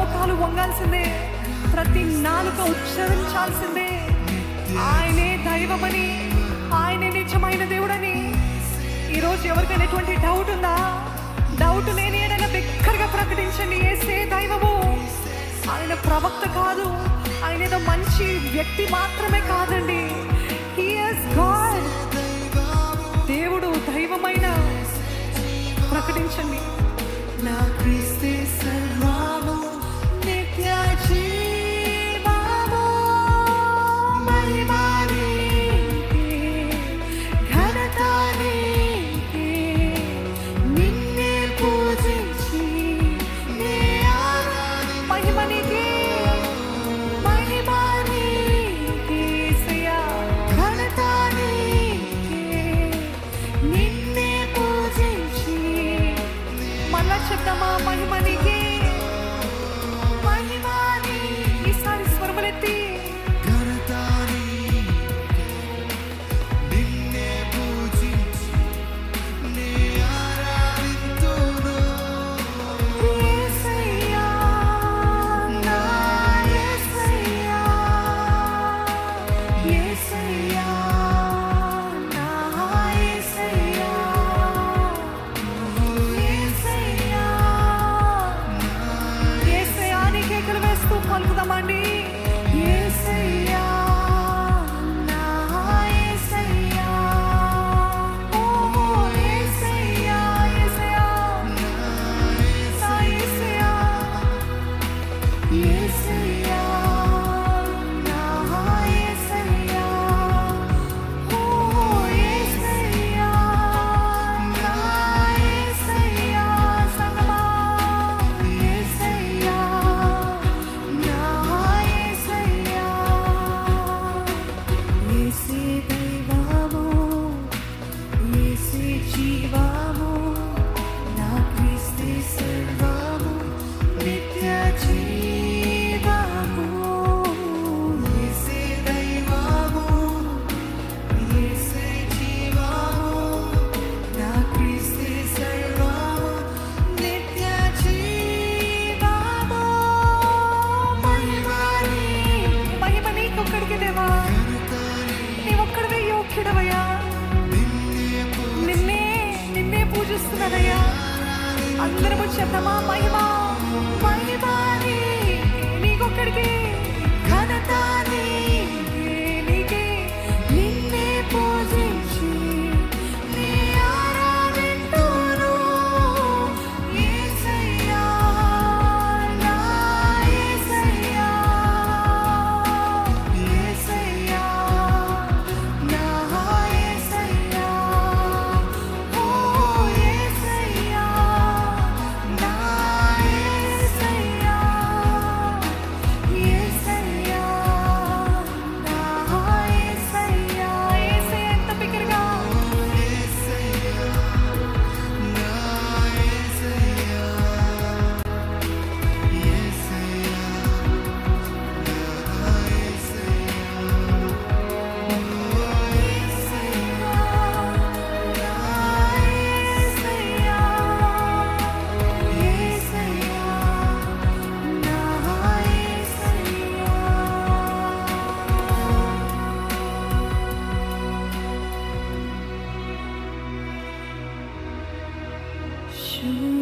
మోకాలు వంగాల్సిందే ప్రతి నాలుక ఉచ్చరించాల్సిందే ఆయనే దైవమని ఆయనే నిజమైన దేవుడని ఈరోజు ఎవరికైనా ఎటువంటి డౌట్ ఉందా డౌట్ లేని ఏదైనా బిక్కరగా ప్రకటించండి ఏసే దైవము ఆయన ప్రవక్త కాదు ఆయన ఏదో మంచి వ్యక్తి మాత్రమే కాదండి He is God. దేవుడు దైవమైన ప్రకటించండి నా క్రీస్తే సర్వము నిత్య జీవము మహిమ నీకే, ఘనత నీకే, నిన్నే పూజించి నే ఆరాధి- మహిమ నీకే, మహిమ నీకే, యేసయ్యా, ఘనత నీకే, నిన్నే పూజించి మళ్ళా చెప్తామా మహిమ నీకే మహిమ నీ ఈసారి స్వరములెత్తి యేసయ్యా, నా యేసయ్యా, యేసయ్యా, నా యేసయ్యా, యేసయ్యా, యేసయ్యా అని కేకలు వేస్తూ పలుకుదామండి యేసయ్యా, నా యేసయ్యా, ఓ యేసయ్యా, యేసయ్యా, నా యేసయ్యా, యేసయ్యా, నా యేసయ్యా, ఓ యేసయ్యా, నా యేసయ్యా, సంగమా, యేసయ్యా, నా యేసయ్యా, యేసే దైవము, యేసే జీవము, నా క్రీస్తే సర్వము, నిత్య జీవము. యేసే దైవము, యేసే జీవము, నా క్రీస్తే సర్వము, నిత్య జీవము. మహిమ నీ- మహిమ నీకొక్కడికి దేవా నీవొక్కడివే యోగ్యుడవయ్యా నిన్నే నిన్నే పూజిస్తున్నానయ్యా అందరము చెప్తామా మహిమ మహిమ నీ- నీకొక్కడికి ఘనత నీకే, నీకే నిన్నే పూజించి నీ ఆరాధింతును. యేసయ్యా, నా యేసయ్యా, యేసయ్యా, నా యేసయ్యా, ఓ యేసయ్యా, నా యేసయ్యా, యేసయ్యా, నా యేసయ్యా, యేసయ్యా ఎంత బిగ్గరగా Should